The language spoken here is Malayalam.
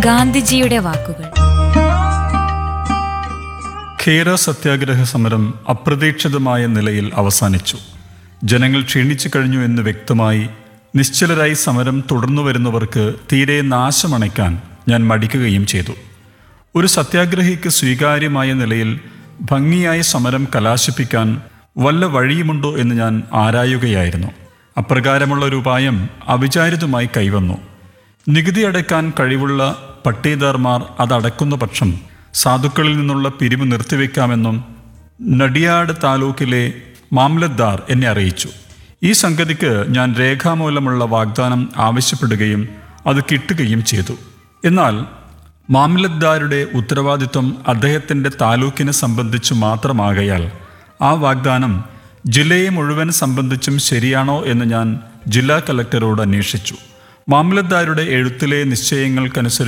ഗാന്ധിജിയുടെ വാക്കുകൾ ഖേര സത്യാഗ്രഹ സമരം അപ്രതീക്ഷിതമായ നിലയിൽ അവസാനിച്ചു ജനങ്ങൾ ക്ഷീണിച്ചു കഴിഞ്ഞു എന്ന് വ്യക്തമായി നിശ്ചലരായി സമരം തുടർന്നു വരുന്നവർക്ക് തീരെ നാശമണയ്ക്കാൻ ഞാൻ മടിക്കുകയും ചെയ്തു ഒരു സത്യാഗ്രഹിക്ക് സ്വീകാര്യമായ നിലയിൽ ഭംഗിയായ സമരം കലാശിപ്പിക്കാൻ വല്ല വഴിയുമുണ്ടോ എന്ന് ഞാൻ ആരായുകയായിരുന്നു അപ്രകാരമുള്ള ഒരു ഉപായം അവിചാരിതമായി കൈവന്നു നികുതി അടയ്ക്കാൻ കഴിവുള്ള പട്ടീദാർമാർ അതടക്കുന്ന പക്ഷം സാധുക്കളിൽ നിന്നുള്ള പിരിവ് നിർത്തിവെക്കാമെന്നും നടിയാട് താലൂക്കിലെ മാംലദ്ദാർ എന്നെ അറിയിച്ചു ഈ സംഗതിക്ക് ഞാൻ രേഖാമൂലമുള്ള വാഗ്ദാനം ആവശ്യപ്പെടുകയും അത് കിട്ടുകയും ചെയ്തു എന്നാൽ മാംലദ്ദാരുടെ ഉത്തരവാദിത്വം അദ്ദേഹത്തിൻ്റെ താലൂക്കിനെ സംബന്ധിച്ചു മാത്രമാകയാൽ ആ വാഗ്ദാനം ജില്ലയെ മുഴുവൻ സംബന്ധിച്ചും ശരിയാണോ എന്ന് ഞാൻ ജില്ലാ കലക്ടറോട് അന്വേഷിച്ചു മാമലദ്ദാരുടെ എഴുത്തിലെ നിശ്ചയങ്ങൾക്കനുസരിച്ച്